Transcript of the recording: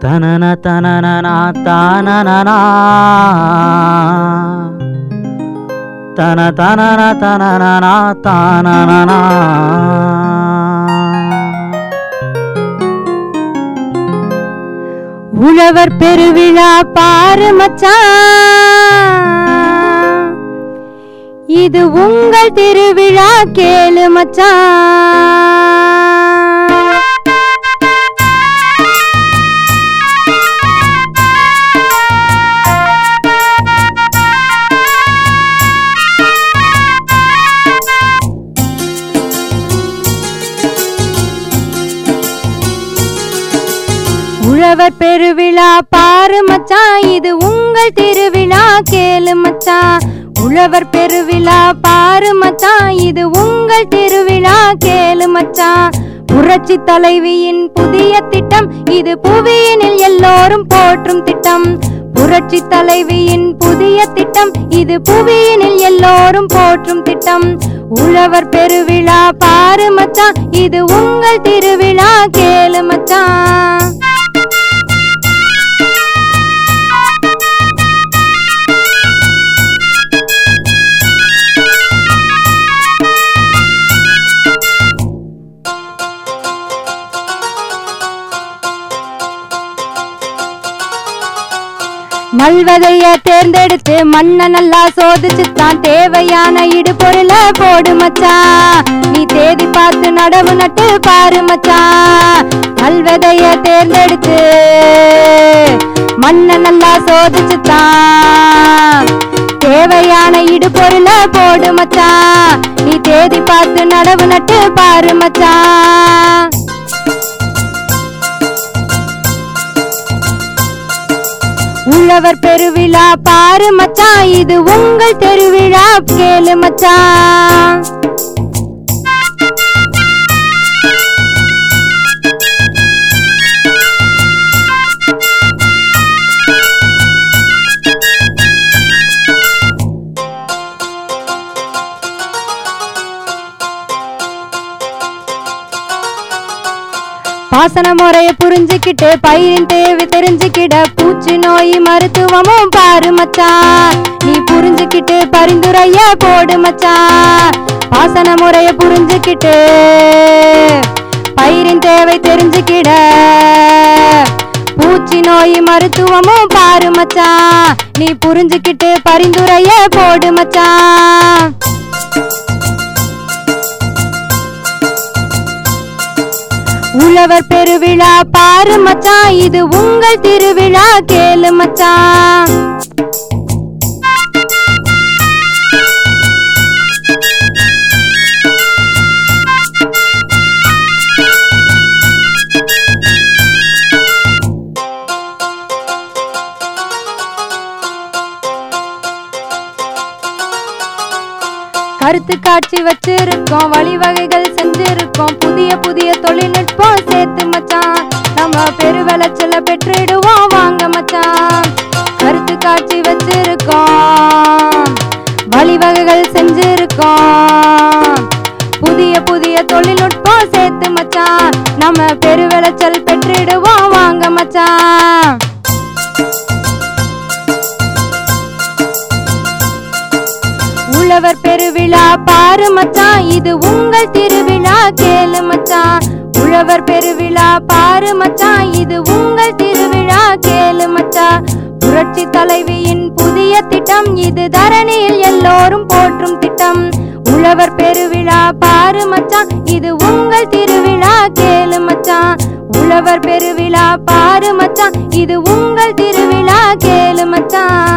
தனன தனனனா தானனனா தன தனன தனனனா தானனனா உழவர் பெருவிழா பாரு மச்சான் இது உங்கள் திருவிழா கேளு மச்சான் உழவர் பெருவிழா பாரு மச்சான் இது உங்கள் திருவிழா கேளு மச்சான் உழவர் பெருவிழா பாரு மச்சான் இது உங்கள் திருவிழா கேளு மச்சான் புரட்சி தலைவியின் புதிய திட்டம் இது புவியினில் எல்லோரும் போற்றும் திட்டம் புரட்சி தலைவியின் புதிய திட்டம் இது புவியினில் எல்லோரும் போற்றும் திட்டம் உழவர் பெருவிழா பாரு மச்சான் இது உங்கள் திருவிழா கேளு மச்சான் நல்வதைய தேர்ந்தெடுத்து மண்ணை நல்லா சோதிச்சு தான் தேவையான இடுபொருளை போடு மச்சான் நீ தேதி பார்த்து நடவு நட்டு பாரு மச்சான் நல்வதைய தேர்ந்தெடுத்து மண்ணை நல்லா சோதிச்சு தான் தேவையான இடுபொருளை போடு மச்சான் நீ தேதி பார்த்து நடவு நட்டு பாரு மச்சான் உழவர் பெருவிழா பாரு மச்சான் இது உங்கள் தெருவிழா கேளு மச்சான் பாசன முறைய புரிஞ்சுக்கிட்டு பயிரின் தேவை தெரிஞ்சுக்கிட பூச்சி நோய் மருத்துவமும் பாரு மச்சான் நீ புரிஞ்சுக்கிட்டு பரிந்துரைய போடு மச்சான் பாசன முறைய புரிஞ்சுக்கிட்டு பயிரின் தேவை தெரிஞ்சுக்கிட பூச்சி நோய் மருத்துவமும் பாரு மச்சான் நீ புரிஞ்சுக்கிட்டு பரிந்துரைய போடு மச்சான் உழவர் பெருவிழா பாரு மச்சான் இது உங்கள் திருவிழா கேளு மச்சான் கருத்து காட்சி வச்சிருக்கோம் வழிவகைகள் செஞ்சிருக்கோம் புதிய புதிய தொழில்நுட்பம் சேர்த்து மச்சான் நம்ம பெரு விளைச்சல பெற்றிடுவோம் வாங்க மச்சான் கருத்து காட்சி வச்சிருக்கோம் வழிவகைகள் செஞ்சிருக்கோம் புதிய புதிய தொழில்நுட்பம் சேர்த்து மச்சான் நம்ம பெரு விளைச்சல் பெற்றிடுவோம் வாங்க மச்சான் உழவர் பெருவிழா பாரு மச்சான் இது உங்கள் திருவிழா கேளு மச்சான் உழவர் பெருவிழா பாரு மச்சான் இது உங்கள் திருவிழா கேளு மச்சான் புரட்சி தலைவியின் புதிய திட்டம் இது தரணியில் எல்லோரும் போற்றும் திட்டம் உழவர் பெருவிழா பாரு மச்சான் இது உங்கள் திருவிழா கேளு மச்சான் உழவர் பெருவிழா பாரு மச்சான் இது உங்கள் திருவிழா கேளு மச்சான்